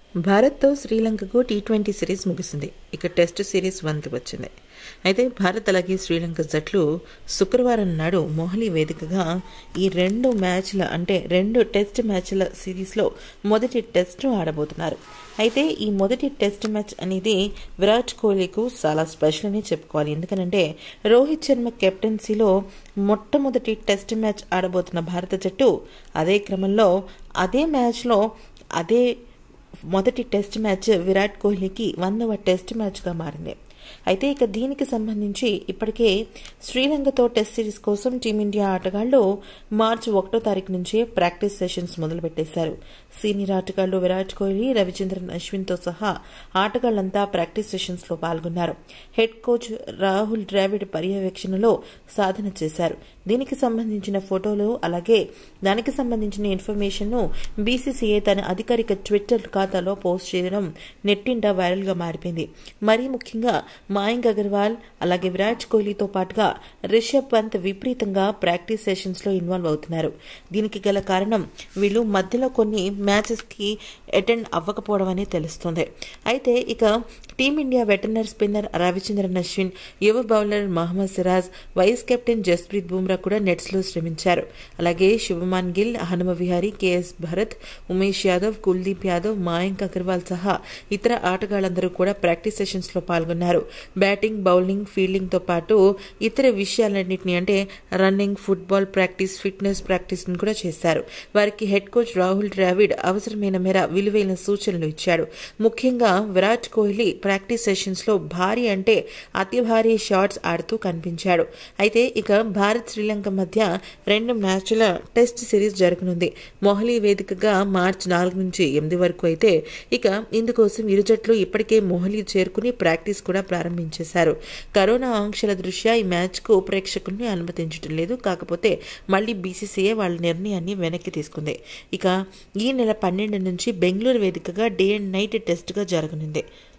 భారత్తో శ్రీలంకకు T twenty series ముగిసింది ఇక టెస్ట్ సిరీస్ వన్కి వచ్చింది అయితే భారత్ అలాగే శ్రీలంక జట్లు శుక్రవారం నాడు మొహాలీ వేదికగా ఈ రెండు మ్యాచ్ల అంటే రెండు టెస్ట్ మ్యాచ్ల సిరీస్లో మొదటి టెస్ట్ ఆడబోతున్నారు అయితే ఈ మొదటి టెస్ట్ మ్యాచ్ అనేది విరాట్ కోహ్లీకు చాలా స్పెషల్ అని చెప్పుకోవాలి ఎందుకనంటే రోహిత్ శర్మ కెప్టెన్సీలో మొట్టమొదటి టెస్ట్ మ్యాచ్ ఆడబోతున్న భారత జట్టు అదే క్రమంలో అదే మ్యాచ్లో అదే మొదటి టెస్ట్ మ్యాచ్ విరాట్ కోహ్లీకి వందవ టెస్ట్ మ్యాచ్గా మారింది అయితే ఇక దీనికి సంబంధించి ఇప్పటికే శ్రీలంకతో టెస్ట్ సిరీస్ కోసం టీమిండియా ఆటగాళ్లు మార్చి ఒకటో తారీఖు నుంచే ప్రాక్టీస్ సెషన్స్ మొదలుపెట్టేశారు సీనియర్ ఆటగాళ్లు విరాట్ కోహ్లీ రవిచంద్రన్ అశ్విన్తో సహా ఆటగాళ్లంతా ప్రాక్టీస్ సెషన్స్ లో పాల్గొన్నారు హెడ్ కోచ్ రాహుల్ ద్రావిడ్ పర్యవేక్షణలో సాధన చేశారు దీనికి సంబంధించిన ఫోటోలు అలాగే దానికి సంబంధించిన ఇన్ఫర్మేషన్ ను బీసీసీఐ తన అధికారిక ట్విట్టర్ ఖాతాలో పోస్ట్ చేయడం నెట్టింట వైరల్ గా మారిపోయింది మరీ ముఖ్యంగా మాయంక్ అగర్వాల్ అలాగే విరాట్ కోహ్లీతో పాటుగా రిషబ్ పంత్ విపరీతంగా ప్రాక్టీస్ సెషన్స్ లో ఇన్వాల్వ్ అవుతున్నారు దీనికి గల కారణం వీళ్ళు మధ్యలో కొన్ని మ్యాచెస్ కి అటెండ్ అవ్వకపోవడం అని తెలుస్తుంది అయితే ఇక team India veterinary spinner Ravichandran Ashwin యువ bowler Mohammed Siraj vice captain Jasprit Bumrah కూడా నెట్స్ లో శ్రమించారు అలాగే శుభమాన్ గిల్ హనుమ విహారీ కేఎస్ భరత్ ఉమేష్ యాదవ్ కుల్దీప్ యాదవ్ మాయంక్ అగర్వాల్ సహా ఇతర ఆటగాళ్లందరూ కూడా ప్రాక్టీస్ సెషన్స్ లో పాల్గొన్నారు బ్యాటింగ్ బౌలింగ్ ఫీల్డింగ్ తో పాటు ఇతర విషయాలన్నింటినీ అంటే running football practice fitness practice కూడా చేశారు వారికి హెడ్ కోచ్ రాహుల్ ద్రావిడ్ అవసరమైన మేర విలువైన సూచనలు ఇచ్చాడు ముఖ్యంగా విరాట్ కోహ్లీ ప్రాక్టీస్ సెషన్స్ లో భారీ అంటే అతి భారీ షాట్స్ ఆడుతూ కనిపించాడు అయితే ఇక భారత్ శ్రీలంక మధ్య రెండు మ్యాచ్ల టెస్ట్ సిరీస్ జరగనుంది మొహాలీ వేదికగా మార్చి నాలుగు నుంచి ఎనిమిది వరకు అయితే ఇక ఇందుకోసం ఇరు జట్లు ఇప్పటికే మొహాలీ చేరుకుని ప్రాక్టీస్ కూడా ప్రారంభించేశారు కరోనా ఆంక్షల దృష్ట్యా ఈ మ్యాచ్ కు ప్రేక్షకుల్ని అనుమతించడం లేదు కాకపోతే మళ్ళీ బీసీసీఏ వాళ్ళ నిర్ణయాన్ని వెనక్కి తీసుకుంది ఇక ఈ నెల పన్నెండు నుంచి బెంగళూరు వేదికగా డే అండ్ నైట్ టెస్ట్గా జరగనుంది